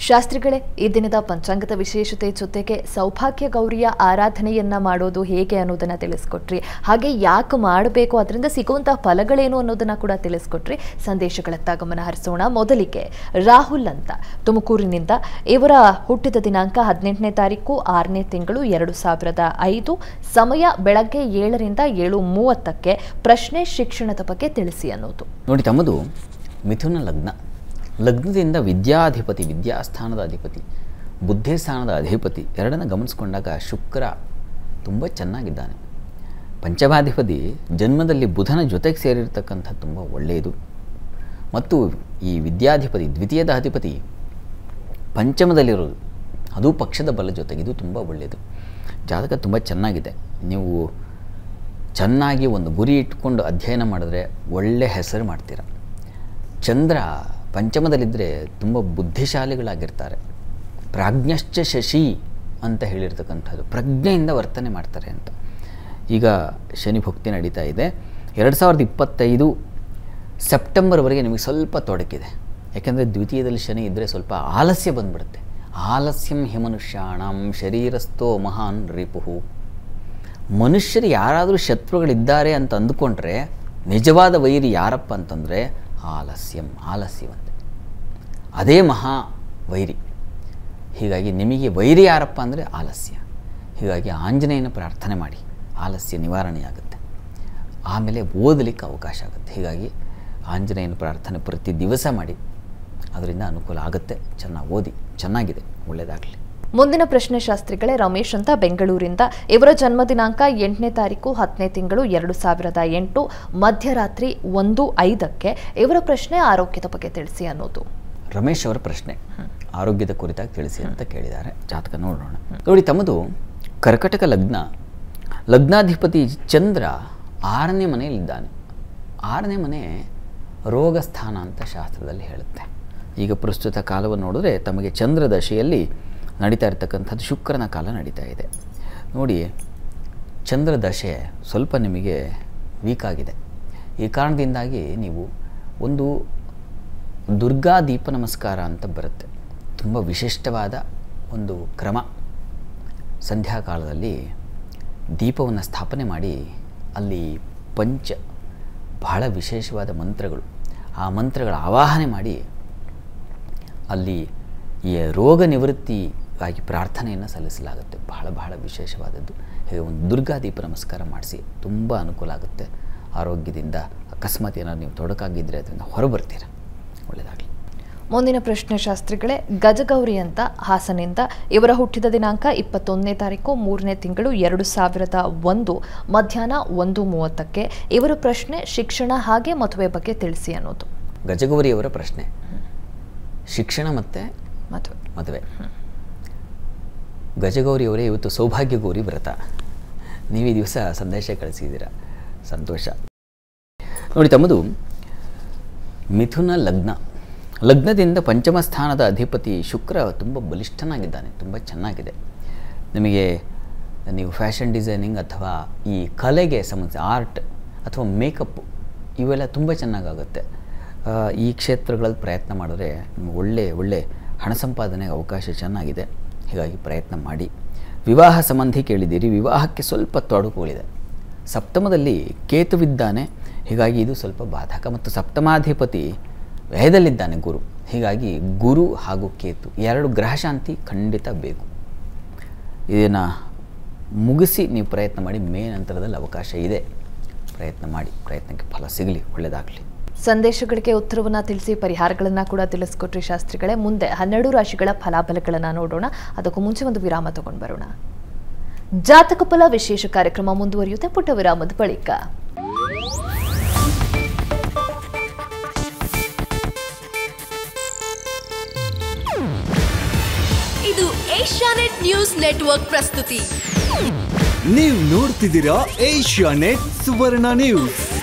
ಶಾಸ್ತ್ರಿಗಳೇ ಈ ದಿನದ ಪಂಚಾಂಗದ ವಿಶೇಷತೆ ಜೊತೆಗೆ ಸೌಭಾಗ್ಯ ಗೌರಿಯ ಆರಾಧನೆಯನ್ನ ಮಾಡೋದು ಹೇಗೆ ಅನ್ನೋದನ್ನ ತಿಳಿಸ್ಕೊಟ್ರಿ ಹಾಗೆ ಯಾಕೆ ಮಾಡಬೇಕು ಅದರಿಂದ ಸಿಗುವಂತಹ ಫಲಗಳೇನು ಅನ್ನೋದನ್ನ ಕೂಡ ತಿಳಿಸ್ಕೊಟ್ರಿ ಸಂದೇಶಗಳತ್ತ ಗಮನ ಹರಿಸೋಣ ಮೊದಲಿಗೆ ರಾಹುಲ್ ಅಂತ ತುಮಕೂರಿನಿಂದ ಇವರ ಹುಟ್ಟಿದ ದಿನಾಂಕ ಹದಿನೆಂಟನೇ ತಾರೀಕು ಆರನೇ ತಿಂಗಳು ಎರಡು ಸಾವಿರದ ಐದು ಸಮಯ ಬೆಳಗ್ಗೆ ಏಳರಿಂದ ಏಳು ಮೂವತ್ತಕ್ಕೆ ಪ್ರಶ್ನೆ ಶಿಕ್ಷಣದ ಬಗ್ಗೆ ತಿಳಿಸಿ ಅನ್ನೋದು ನೋಡಿ ತಮ್ಮದು ಮಿಥುನ ಲಗ್ನ ಲಗ್ನದಿಂದ ವಿದ್ಯಾಧಿಪತಿ ವಿದ್ಯಾಸ್ಥಾನದ ಅಧಿಪತಿ ಬುದ್ಧಿಸ್ಥಾನದ ಅಧಿಪತಿ ಎರಡನ್ನು ಗಮನಿಸ್ಕೊಂಡಾಗ ಶುಕ್ರ ತುಂಬ ಚೆನ್ನಾಗಿದ್ದಾನೆ ಪಂಚಮಾಧಿಪತಿ ಜನ್ಮದಲ್ಲಿ ಬುಧನ ಜೊತೆಗೆ ಸೇರಿರ್ತಕ್ಕಂಥ ತುಂಬ ಒಳ್ಳೆಯದು ಮತ್ತು ಈ ವಿದ್ಯಾಧಿಪತಿ ದ್ವಿತೀಯದ ಅಧಿಪತಿ ಪಂಚಮದಲ್ಲಿರೋದು ಅದು ಪಕ್ಷದ ಬಲ ಜೊತೆಗೆ ಇದು ತುಂಬ ಒಳ್ಳೆಯದು ಜಾತಕ ತುಂಬ ಚೆನ್ನಾಗಿದೆ ನೀವು ಚೆನ್ನಾಗಿ ಒಂದು ಗುರಿ ಇಟ್ಕೊಂಡು ಅಧ್ಯಯನ ಮಾಡಿದ್ರೆ ಒಳ್ಳೆ ಹೆಸರು ಮಾಡ್ತೀರ ಚಂದ್ರ ಪಂಚಮದಲ್ಲಿದ್ದರೆ ತುಂಬ ಬುದ್ಧಿಶಾಲಿಗಳಾಗಿರ್ತಾರೆ ಪ್ರಾಜ್ಞಶ್ಚ ಶಶಿ ಅಂತ ಹೇಳಿರ್ತಕ್ಕಂಥದ್ದು ಪ್ರಜ್ಞೆಯಿಂದ ವರ್ತನೆ ಮಾಡ್ತಾರೆ ಅಂತ ಈಗ ಶನಿ ಭಕ್ತಿ ನಡೀತಾ ಇದೆ ಎರಡು ಸಾವಿರದ ಇಪ್ಪತ್ತೈದು ಸೆಪ್ಟೆಂಬರ್ವರೆಗೆ ನಿಮಗೆ ಸ್ವಲ್ಪ ತೊಡಕಿದೆ ಯಾಕೆಂದರೆ ದ್ವಿತೀಯದಲ್ಲಿ ಶನಿ ಇದ್ದರೆ ಸ್ವಲ್ಪ ಆಲಸ್ಯ ಬಂದ್ಬಿಡುತ್ತೆ ಆಲಸ್ಯಂ ಹಿಮನುಷ್ಯಾಣಂ ಶರೀರಸ್ಥೋ ಮಹಾನ್ ರಿಪುಹು ಮನುಷ್ಯರು ಯಾರಾದರೂ ಶತ್ರುಗಳಿದ್ದಾರೆ ಅಂತ ಅಂದುಕೊಂಡ್ರೆ ನಿಜವಾದ ವೈರಿ ಯಾರಪ್ಪ ಅಂತಂದರೆ ಆಲಸ್ಯಂ ಆಲಸ್ಯವಂತೆ ಅದೇ ಮಹಾ ವೈರಿ ಹೀಗಾಗಿ ನಿಮಗೆ ವೈರಿ ಯಾರಪ್ಪ ಅಂದರೆ ಆಲಸ್ಯ ಹೀಗಾಗಿ ಆಂಜನೇಯನ ಪ್ರಾರ್ಥನೆ ಮಾಡಿ ಆಲಸ್ಯ ನಿವಾರಣೆಯಾಗುತ್ತೆ ಆಮೇಲೆ ಓದಲಿಕ್ಕೆ ಅವಕಾಶ ಆಗುತ್ತೆ ಹೀಗಾಗಿ ಆಂಜನೇಯನ ಪ್ರಾರ್ಥನೆ ಪ್ರತಿ ದಿವಸ ಮಾಡಿ ಅದರಿಂದ ಅನುಕೂಲ ಆಗುತ್ತೆ ಚೆನ್ನಾಗಿ ಓದಿ ಚೆನ್ನಾಗಿದೆ ಒಳ್ಳೆಯದಾಗಲಿ ಮುಂದಿನ ಪ್ರಶ್ನೆ ಶಾಸ್ತ್ರಿಗಳೇ ರಮೇಶ್ ಅಂತ ಬೆಂಗಳೂರಿಂದ ಇವರ ಜನ್ಮ ದಿನಾಂಕ ಎಂಟನೇ ತಾರೀಕು ಹತ್ತನೇ ತಿಂಗಳು ಎರಡು ಸಾವಿರದ ಎಂಟು ಮಧ್ಯರಾತ್ರಿ ಒಂದು ಐದಕ್ಕೆ ಇವರ ಪ್ರಶ್ನೆ ಆರೋಗ್ಯದ ಬಗ್ಗೆ ತಿಳಿಸಿ ಅನ್ನೋದು ರಮೇಶ್ ಅವರ ಪ್ರಶ್ನೆ ಆರೋಗ್ಯದ ಕುರಿತಾಗಿ ತಿಳಿಸಿ ಅಂತ ಕೇಳಿದ್ದಾರೆ ಜಾತಕ ನೋಡೋಣ ನೋಡಿ ತಮ್ಮದು ಕರ್ಕಟಕ ಲಗ್ನ ಲಗ್ನಾಧಿಪತಿ ಚಂದ್ರ ಆರನೇ ಮನೆಯಲ್ಲಿದ್ದಾನೆ ಆರನೇ ಮನೆ ರೋಗ ಸ್ಥಾನ ಅಂತ ಶಾಸ್ತ್ರದಲ್ಲಿ ಹೇಳುತ್ತೆ ಈಗ ಪ್ರಸ್ತುತ ಕಾಲವನ್ನು ನೋಡಿದ್ರೆ ತಮಗೆ ಚಂದ್ರ ದಶೆಯಲ್ಲಿ ನಡೀತಾ ಇರತಕ್ಕಂಥದ್ದು ಶುಕ್ರನ ಕಾಲ ನಡೀತಾ ಇದೆ ನೋಡಿ ಚಂದ್ರ ದಶೆ ಸ್ವಲ್ಪ ನಿಮಗೆ ವೀಕ್ ಆಗಿದೆ ಈ ಕಾರಣದಿಂದಾಗಿ ನೀವು ಒಂದು ದುರ್ಗಾ ದೀಪ ನಮಸ್ಕಾರ ಅಂತ ಬರುತ್ತೆ ತುಂಬ ವಿಶಿಷ್ಟವಾದ ಒಂದು ಕ್ರಮ ಸಂಧ್ಯಾಕಾಲದಲ್ಲಿ ದೀಪವನ್ನು ಸ್ಥಾಪನೆ ಮಾಡಿ ಅಲ್ಲಿ ಪಂಚ ಬಹಳ ವಿಶೇಷವಾದ ಮಂತ್ರಗಳು ಆ ಮಂತ್ರಗಳ ಆವಾಹನೆ ಮಾಡಿ ಅಲ್ಲಿ ಈ ರೋಗ ನಿವೃತ್ತಿಗಾಗಿ ಪ್ರಾರ್ಥನೆಯನ್ನು ಸಲ್ಲಿಸಲಾಗುತ್ತೆ ಬಹಳ ಬಹಳ ವಿಶೇಷವಾದದ್ದು ಹೀಗೆ ಒಂದು ದುರ್ಗಾ ದೀಪ ನಮಸ್ಕಾರ ಮಾಡಿಸಿ ತುಂಬ ಅನುಕೂಲ ಆಗುತ್ತೆ ಆರೋಗ್ಯದಿಂದ ಅಕಸ್ಮಾತ್ ಏನಾದ್ರು ನೀವು ತೊಡಕಾಗಿದ್ದರೆ ಅದರಿಂದ ಹೊರಬರ್ತೀರ ಒಳ್ಳೆಯದಾಗಲಿ ಮುಂದಿನ ಪ್ರಶ್ನೆ ಶಾಸ್ತ್ರಿಗಳೇ ಗಜಗೌರಿ ಅಂತ ಹಾಸನಿಂದ ಇವರ ಹುಟ್ಟಿದ ದಿನಾಂಕ ಇಪ್ಪತ್ತೊಂದನೇ ತಾರೀಕು ಮೂರನೇ ತಿಂಗಳು ಎರಡು ಸಾವಿರದ ಒಂದು ಮಧ್ಯಾಹ್ನ ಒಂದು ಮೂವತ್ತಕ್ಕೆ ಇವರ ಪ್ರಶ್ನೆ ಶಿಕ್ಷಣ ಹಾಗೆ ಮದುವೆ ಬಗ್ಗೆ ತಿಳಿಸಿ ಅನ್ನೋದು ಗಜಗೌರಿಯವರ ಪ್ರಶ್ನೆ ಶಿಕ್ಷಣ ಮತ್ತು ಮದುವೆ ಮದುವೆ ಗಜಗೌರಿಯವರೇ ಇವತ್ತು ಸೌಭಾಗ್ಯ ಗೌರಿ ವ್ರತ ನೀವು ಈ ದಿವಸ ಸಂದೇಶ ಕಳಿಸಿದ್ದೀರಾ ಸಂತೋಷ ನೋಡಿ ತಮ್ಮದು ಮಿಥುನ ಲಗ್ನ ಲಗ್ನದಿಂದ ಪಂಚಮ ಸ್ಥಾನದ ಅಧಿಪತಿ ಶುಕ್ರ ತುಂಬ ಬಲಿಷ್ಠನಾಗಿದ್ದಾನೆ ತುಂಬ ಚೆನ್ನಾಗಿದೆ ನಿಮಗೆ ನೀವು ಫ್ಯಾಷನ್ ಡಿಸೈನಿಂಗ್ ಅಥವಾ ಈ ಕಲೆಗೆ ಸಂಬಂಧಿಸಿ ಆರ್ಟ್ ಅಥವಾ ಮೇಕಪ್ ಇವೆಲ್ಲ ತುಂಬ ಚೆನ್ನಾಗಾಗುತ್ತೆ ಆ, ಈ ಕ್ಷೇತ್ರಗಳಲ್ಲಿ ಪ್ರಯತ್ನ ಮಾಡಿದ್ರೆ ನಿಮ್ಗೆ ಒಳ್ಳೆ ಒಳ್ಳೆ ಹಣ ಸಂಪಾದನೆಗೆ ಅವಕಾಶ ಚೆನ್ನಾಗಿದೆ ಹೀಗಾಗಿ ಪ್ರಯತ್ನ ಮಾಡಿ ವಿವಾಹ ಸಂಬಂಧಿ ಕೇಳಿದ್ದೀರಿ ವಿವಾಹಕ್ಕೆ ಸ್ವಲ್ಪ ತೊಡಕುಗಳಿದೆ ಸಪ್ತಮದಲ್ಲಿ ಕೇತುವಿದ್ದಾನೆ ಹೀಗಾಗಿ ಇದು ಸ್ವಲ್ಪ ಬಾಧಕ ಮತ್ತು ಸಪ್ತಮಾಧಿಪತಿ ವ್ಯಯದಲ್ಲಿದ್ದಾನೆ ಗುರು ಹೀಗಾಗಿ ಗುರು ಹಾಗೂ ಕೇತು ಎರಡು ಗ್ರಹ ಶಾಂತಿ ಖಂಡಿತ ಬೇಕು ಇದನ್ನು ಮುಗಿಸಿ ನೀವು ಪ್ರಯತ್ನ ಮಾಡಿ ಮೇ ನಂತರದಲ್ಲಿ ಅವಕಾಶ ಇದೆ ಪ್ರಯತ್ನ ಮಾಡಿ ಪ್ರಯತ್ನಕ್ಕೆ ಫಲ ಸಿಗಲಿ ಒಳ್ಳೆಯದಾಗಲಿ ಸಂದೇಶಗಳಿಗೆ ಉತ್ತರವನ್ನ ತಿಳಿಸಿ ಪರಿಹಾರಗಳನ್ನ ಕೂಡ ತಿಳಿಸ್ಕೊಟ್ರಿ ಶಾಸ್ತ್ರಿಗಳೇ ಮುಂದೆ ಹನ್ನೆರಡು ರಾಶಿಗಳ ಫಲಾಫಲಗಳನ್ನ ನೋಡೋಣ ಅದಕ್ಕೂ ಮುಂಚೆ ಒಂದು ವಿರಾಮ ತಗೊಂಡು ಬರೋಣ ಜಾತಕ ಫಲ ವಿಶೇಷ ಕಾರ್ಯಕ್ರಮ ಮುಂದುವರಿಯುತ್ತೆ ಪುಟ್ಟ ವಿರಾಮದ ಬಳಿಕ ಇದು ಏಷ್ಯಾನೆಟ್ ನ್ಯೂಸ್ ನೆಟ್ವರ್ಕ್ ಪ್ರಸ್ತುತಿ ನೀವು ನೋಡ್ತಿದ್ದೀರಾ ಏಷ್ಯಾ ನೆಟ್ ಸುವರ್ಣ ನ್ಯೂಸ್